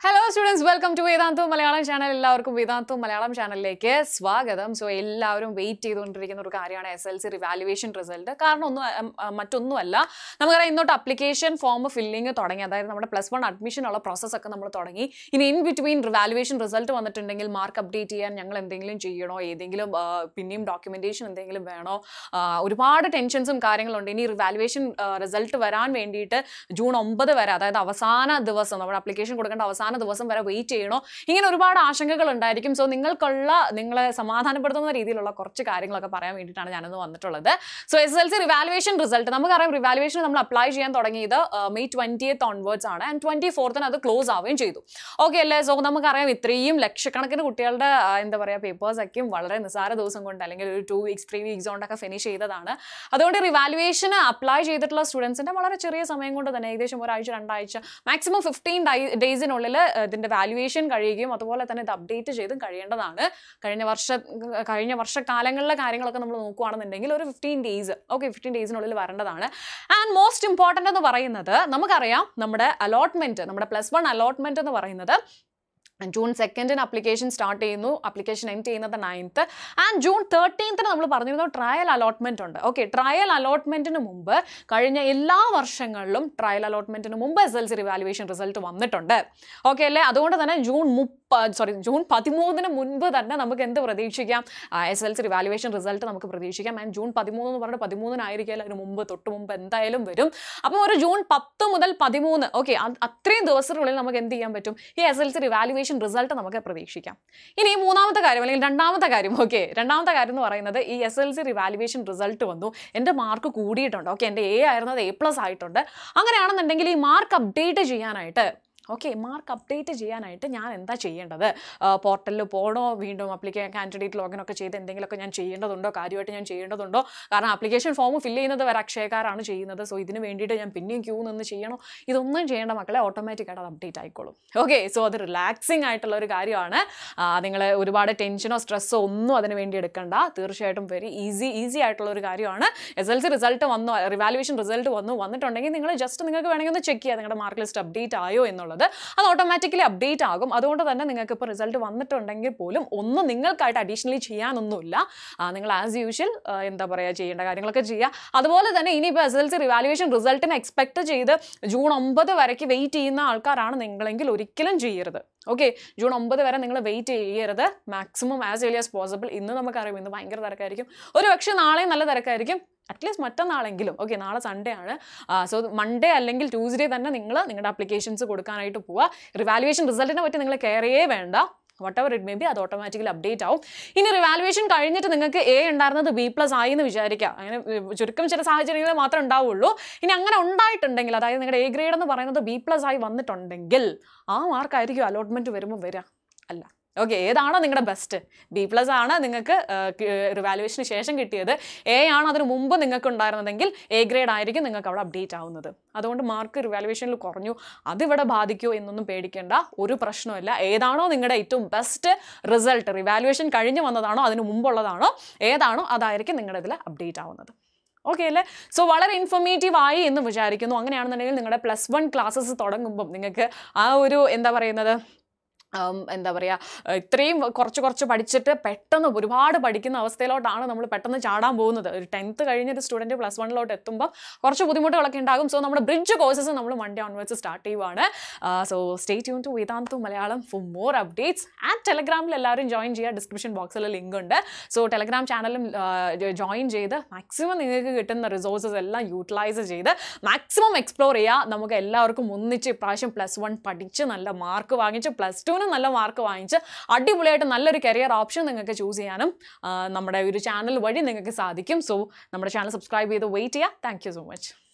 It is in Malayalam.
hello students welcome to Vedantu Malayalam channel എല്ലാവർക്കും വേദാന്തു മലയാളം ചാനലിലേക്ക് സ്വാഗതം സോ എല്ലാവരും വെയിറ്റ് ചെയ്തുകൊണ്ടിരിക്കുന്ന ഒരു കാര്യമാണ് S L C revaluation result കാരണം ഒന്നും ഉം, ഉം, മറ്റൊന്നുമല്ല നമുക്കറിയാം ഇന്നോട്ട് അപ്ലിക്കേഷൻ ഫോം ഫില്ലിങ് തുടങ്ങി അതായത് നമ്മുടെ പ്ലസ് വൺ അഡ്മിഷനുള്ള പ്രോസസ്സ് ഒക്കെ നമ്മൾ തുടങ്ങി ഇനി ഇൻ ബിറ്റ്വീൻ റിവാലുവേഷൻ റിസൾട്ട് വന്നിട്ടുണ്ടെങ്കിൽ മാർക്ക് അപ്ഡേറ്റ് ചെയ്യാൻ ഞങ്ങൾ എന്തെങ്കിലും ചെയ്യണോ ഏതെങ്കിലും ആ, പിന്നെയും ഡോക്യുമെന്റേഷൻ എന്തെങ്കിലും വേണോ ആ, ഒരുപാട് ടെൻഷൻസും കാര്യങ്ങളുണ്ട് ഇനി റിവാലുവേഷൻ റിസൾട്ട് വരാൻ വേണ്ടിയിട്ട് ജൂൺ ഒമ്പത് വരെ അതായത് അവസാന ദിവസം നമ്മുടെ അപ്ലിക്കേഷൻ കൊടുക്കേണ്ട അവസാന ദിവസം വരെ വെയിറ്റ് ചെയ്യണോ ഇങ്ങനെ ഒരുപാട് ആശങ്കകൾ ഉണ്ടായിരിക്കും സോ നിങ്ങൾക്കുള്ള നിങ്ങളെ സമാധാനപ്പെടുത്തുന്ന രീതിയിലുള്ള കുറച്ച് കാര്യങ്ങളൊക്കെ പറയാൻ വേണ്ടിയിട്ടാണ് ഞാനിന്ന് വന്നിട്ടുള്ളത് so S L C revaluation result നമുക്കറിയാം റിവാലുവേഷൻ നമ്മൾ അപ്ലൈ ചെയ്യാൻ തുടങ്ങിയത് മെയ് ട്വന്റിയത്ത് ഓൺവേർഡ്സ് ആണ് ആൻഡ് ട്വന്റി ഫോർത്തിന് അത് ക്ലോസ് ആവുകയും ചെയ്തു ഓക്കെ അല്ലേ സോ നമുക്കറിയാം ഇത്രയും ലക്ഷക്കണക്കിന് കുട്ടികളുടെ ആ, എന്താ പറയുക പേപ്പേഴ്സ് ഒക്കെയും വളരെ നിസ്സാര ദിവസം കൊണ്ട് അല്ലെങ്കിൽ ഒരു ടു വീക്സ് ത്രീ വീക്സ് കൊണ്ടൊക്കെ ഫിനിഷ് ചെയ്തതാണ് അതുകൊണ്ട് റിവാലുവേഷന് അപ്ലൈ ചെയ്തിട്ടുള്ള സ്റ്റുഡൻസിന്റെ വളരെ ചെറിയ സമയം കൊണ്ട് തന്നെ ഏകദേശം ഒരാഴ്ച രണ്ടാഴ്ച മാക്സിമം ഫിഫ്റ്റീൻ ഡേയ്സിനുള്ളിൽ ഇതിന്റെ വാല്യുവേഷൻ കഴിയുകയും അതുപോലെ തന്നെ ഇത് അപ്ഡേറ്റ് ചെയ്തും കഴിയേണ്ടതാണ് കഴിഞ്ഞ വർഷ കഴിഞ്ഞ വർഷക്കാലങ്ങളിലെ കാര്യങ്ങളൊക്കെ നമ്മൾ നോക്കുകയാണെന്നുണ്ടെങ്കിൽ ഒരു ഫിഫ്റ്റീൻ ഡേയ്സ് ഓക്കെ ഫിഫ്റ്റീൻ ഡേയ്സിനുള്ളിൽ വരേണ്ടതാണ് ആൻഡ് മോസ്റ്റ് ഇമ്പോർട്ടൻ്റ് എന്ന് പറയുന്നത് നമുക്കറിയാം നമ്മുടെ അലോട്ട്മെന്റ് നമ്മുടെ പ്ലസ് വൺ അലോട്ട്മെന്റ് എന്ന് പറയുന്നത് ജൂൺ സെക്കൻഡിന് അപ്ലിക്കേഷൻ സ്റ്റാർട്ട് ചെയ്യുന്നു അപ്ലിക്കേഷൻ എൻഡ് ചെയ്യുന്നത് നയൻത്ത് ആൻഡ് ജൂൺ തേർട്ടീൻത്തിന് നമ്മൾ പറഞ്ഞിരുന്നു ട്രയൽ അലോട്ട്മെന്റ് ഉണ്ട് ഓക്കെ ട്രയൽ അലോട്ട്മെന്റിന് മുമ്പ് കഴിഞ്ഞ എല്ലാ വർഷങ്ങളിലും ട്രയൽ അലോട്ട്മെന്റിന് മുമ്പ് S L C revaluation result വന്നിട്ടുണ്ട് ഓക്കെ അല്ലേ അതുകൊണ്ട് തന്നെ ജൂൺ മുപ്പ സോറി ജൂൺ പതിമൂന്നിന് മുൻപ് തന്നെ നമുക്ക് എന്ത് പ്രതീക്ഷിക്കാം S L C revaluation result നമുക്ക് പ്രതീക്ഷിക്കാം ആൻഡ് ജൂൺ പതിമൂന്ന് എന്ന് പറഞ്ഞാൽ പതിമൂന്നിനായിരിക്കും അതിന് മുമ്പ് തൊട്ട് മുമ്പ് എന്തായാലും വരും അപ്പോൾ ഒരു ജൂൺ പത്ത് മുതൽ പതിമൂന്ന് ഓക്കെ അത്രയും ദിവസത്തിനുള്ളിൽ നമുക്ക് എന്ത് ചെയ്യാൻ പറ്റും ഈ S L C revaluation result നമുക്ക് പ്രതീക്ഷിക്കാം ഇനി ഈ മൂന്നാമത്തെ കാര്യം അല്ലെങ്കിൽ രണ്ടാമത്തെ കാര്യം ഓക്കെ രണ്ടാമത്തെ കാര്യം എന്ന് പറയുന്നത് ഈ S L C revaluation result വന്നു എൻ്റെ മാർക്ക് കൂടിയിട്ടുണ്ട് ഓക്കെ എൻ്റെ എ ആയിരുന്നത് എ പ്ലസ് ആയിട്ടുണ്ട് അങ്ങനെയാണെന്നുണ്ടെങ്കിൽ ഈ മാർക്ക് അപ്ഡേറ്റ് ചെയ്യാനായിട്ട് ഓക്കെ മാർക്ക് അപ്ഡേറ്റ് ചെയ്യാനായിട്ട് ഞാൻ എന്താ ചെയ്യേണ്ടത് പോർട്ടലിൽ പോകണോ വീണ്ടും അപ്ലിക്കേ കാൻഡിഡേറ്റ് ലോഗിൻ ഒക്കെ ചെയ്ത് എന്തെങ്കിലുമൊക്കെ ഞാൻ ചെയ്യേണ്ടതുണ്ടോ കാര്യമായിട്ട് ഞാൻ ചെയ്യേണ്ടതുണ്ടോ കാരണം ആപ്ലിക്കേഷൻ ഫോം ഫില്ല് ചെയ്യുന്നത് വരെ അക്ഷയക്കാരാണ് ചെയ്യുന്നത് സോ ഇതിന് വേണ്ടിയിട്ട് ഞാൻ പിന്നെയും ക്യൂ നിന്ന് ചെയ്യണോ ഇതൊന്നും ചെയ്യേണ്ട മക്കളെ ഓട്ടോമാറ്റിക്കായിട്ട് അത് അപ്ഡേറ്റ് ആയിക്കോളും ഓക്കെ സോ അത് റിലാക്സിങ് ആയിട്ടുള്ള ഒരു കാര്യമാണ് നിങ്ങൾ ഒരുപാട് ടെൻഷനോ സ്ട്രെസ്സോ ഒന്നും അതിന് വേണ്ടി എടുക്കണ്ട തീർച്ചയായിട്ടും വെരി ഈസി ഈസി ആയിട്ടുള്ള ഒരു കാര്യമാണ് എസ് എൽ സി റിസൾട്ട് വന്നു റിവാലുവേഷൻ റിസൾട്ട് വന്നു വന്നിട്ടുണ്ടെങ്കിൽ നിങ്ങൾ ജസ്റ്റ് നിങ്ങൾക്ക് വേണമെങ്കിൽ ഒന്ന് ചെക്ക് ചെയ്യാം നിങ്ങളുടെ മാർക്ക് ലിസ്റ്റ് അപ്ഡേറ്റ് ആയോ എന്നുള്ളത് അത് ഓട്ടോമാറ്റിക്കലി അപ്ഡേറ്റ് ആകും അതുകൊണ്ട് തന്നെ നിങ്ങൾക്ക് ഇപ്പോൾ റിസൾട്ട് വന്നിട്ടുണ്ടെങ്കിൽ പോലും ഒന്നും നിങ്ങൾക്കായിട്ട് അഡീഷണലി ചെയ്യാനൊന്നുമില്ല ആ, നിങ്ങൾ ആസ് യൂഷ്വൽ എന്താ പറയുക ചെയ്യേണ്ട കാര്യങ്ങളൊക്കെ ചെയ്യുക അതുപോലെ തന്നെ ഇനിയിപ്പോൾ എസ് എൽ സി റിവാലുവേഷൻ റിസൾട്ടിന് എക്സ്പെക്ട് ചെയ്ത് ജൂൺ ഒമ്പത് വരയ്ക്ക് വെയിറ്റ് ചെയ്യുന്ന ആൾക്കാരാണ് നിങ്ങളെങ്കിൽ ഒരിക്കലും ചെയ്യരുത് ഓക്കെ ജൂൺ ഒമ്പത് വരെ നിങ്ങൾ വെയിറ്റ് ചെയ്യരുത് maximum as early as possible ഇന്ന് നമുക്കറിയാം ഇന്ന് ഭയങ്കര തിരക്കായിരിക്കും ഒരു പക്ഷേ നാളെയും നല്ല തിരക്കായിരിക്കും അറ്റ്ലീസ്റ്റ് മറ്റന്നാളെങ്കിലും ഓക്കെ നാളെ സൺഡേ ആണ് സോ മൺഡേ അല്ലെങ്കിൽ ട്യൂസ്ഡേ തന്നെ നിങ്ങൾ നിങ്ങളുടെ അപ്ലിക്കേഷൻസ് കൊടുക്കാനായിട്ട് പോവുക റിവാലുവേഷൻ റിസൾട്ടിനെ പറ്റി നിങ്ങൾ കെയറേ വേണ്ട whatever it may be അത് ഓട്ടോമാറ്റിക്കലി അപ്ഡേറ്റ് ആവും ഇനി റിവാലുവേഷൻ കഴിഞ്ഞിട്ട് നിങ്ങൾക്ക് എ ഉണ്ടായിരുന്നത് ബി പ്ലസ് ആയി എന്ന് വിചാരിക്കുക അങ്ങനെ ഉം, ചുരുക്കം ചില സാഹചര്യങ്ങളിൽ മാത്രമേ ഉണ്ടാവുള്ളൂ ഇനി അങ്ങനെ ഉണ്ടായിട്ടുണ്ടെങ്കിൽ അതായത് നിങ്ങളുടെ എ ഗ്രേഡ് എന്ന് പറയുന്നത് ബി പ്ലസ് ആയി വന്നിട്ടുണ്ടെങ്കിൽ ആ മാർക്കായിരിക്കും അലോട്ട്മെന്റ് വരുമ്പോൾ വരിക അല്ല ഓക്കെ ഏതാണോ നിങ്ങളുടെ ബെസ്റ്റ് ബി പ്ലസ് ആണ് നിങ്ങൾക്ക് റിവാലുവേഷന് ശേഷം കിട്ടിയത് എ ആണ് അതിന് മുമ്പ് നിങ്ങൾക്ക് ഉണ്ടായിരുന്നതെങ്കിൽ എ ഗ്രേഡ് ആയിരിക്കും നിങ്ങൾക്ക് അവിടെ അപ്ഡേറ്റ് ആവുന്നത് അതുകൊണ്ട് മാർക്ക് റിവാലുവേഷനിൽ കുറഞ്ഞു അതിവിടെ ബാധിക്കുമോ എന്നൊന്നും പേടിക്കേണ്ട ഒരു പ്രശ്നമില്ല ഏതാണോ നിങ്ങളുടെ ഏറ്റവും ബെസ്റ്റ് റിസൾട്ട് റിവാലുവേഷൻ കഴിഞ്ഞ് വന്നതാണോ അതിന് മുമ്പുള്ളതാണോ ഏതാണോ അതായിരിക്കും നിങ്ങളുടെ ഇതിൽ അപ്ഡേറ്റ് ആവുന്നത് ഓക്കെ അല്ലേ സോ വളരെ ഇൻഫോർമേറ്റീവ് ആയി എന്ന് വിചാരിക്കുന്നു അങ്ങനെയാണെന്നുണ്ടെങ്കിൽ നിങ്ങളുടെ പ്ലസ് വൺ ക്ലാസ്സസ് തുടങ്ങുമ്പം നിങ്ങൾക്ക് ആ ഒരു എന്താ പറയുന്നത് ഉം, എന്താ പറയുക ഇത്രയും കുറച്ച് കുറച്ച് പഠിച്ചിട്ട് പെട്ടെന്ന് ഒരുപാട് പഠിക്കുന്ന അവസ്ഥയിലോട്ടാണ് നമ്മൾ പെട്ടെന്ന് ചാടാൻ പോകുന്നത് ഒരു ടെൻത്ത് കഴിഞ്ഞൊരു സ്റ്റുഡൻറ്റ് പ്ലസ് വണ്ണിലോട്ട് എത്തുമ്പോൾ കുറച്ച് ബുദ്ധിമുട്ടുകളൊക്കെ ഉണ്ടാകും സോ നമ്മുടെ ബ്രിഡ്ജ് കോഴ്സസ് നമ്മൾ മൺഡേ ഓൺവേർഡ്സ് സ്റ്റാർട്ട് ചെയ്യുവാണ് so stay tune to Vedantu Malayalam for more updates and ടെലഗ്രാമിൽ എല്ലാവരും ജോയിൻ ചെയ്യുക ഡിസ്ക്രിപ്ഷൻ ബോക്സിൽ ലിങ്ക് ഉണ്ട് സോ ടെലഗ്രാം ചാനലും ജോയിൻ ചെയ്ത് മാക്സിമം നിങ്ങൾക്ക് കിട്ടുന്ന റിസോഴ്സസ് എല്ലാം യൂട്ടിലൈസ് ചെയ്ത് മാക്സിമം എക്സ്പ്ലോർ ചെയ്യുക നമുക്ക് എല്ലാവർക്കും ഒന്നിച്ച് ഇപ്രാവശ്യം പ്ലസ് വൺ പഠിച്ച് നല്ല മാർക്ക് വാങ്ങിച്ച് പ്ലസ് ടുവിന് നല്ല മാർക്ക് വാങ്ങിച്ച് അടിപൊളിയായിട്ട് നല്ലൊരു കരിയർ ഓപ്ഷൻ നിങ്ങൾക്ക് ചൂസ് ചെയ്യാനും ആ, നമ്മുടെ ഒരു ചാനൽ വഴി നിങ്ങൾക്ക് സാധിക്കും സോ നമ്മുടെ ചാനൽ സബ്സ്ക്രൈബ് ചെയ്ത് വെയിറ്റ് ചെയ്യുക താങ്ക് യു സോ മച്ച്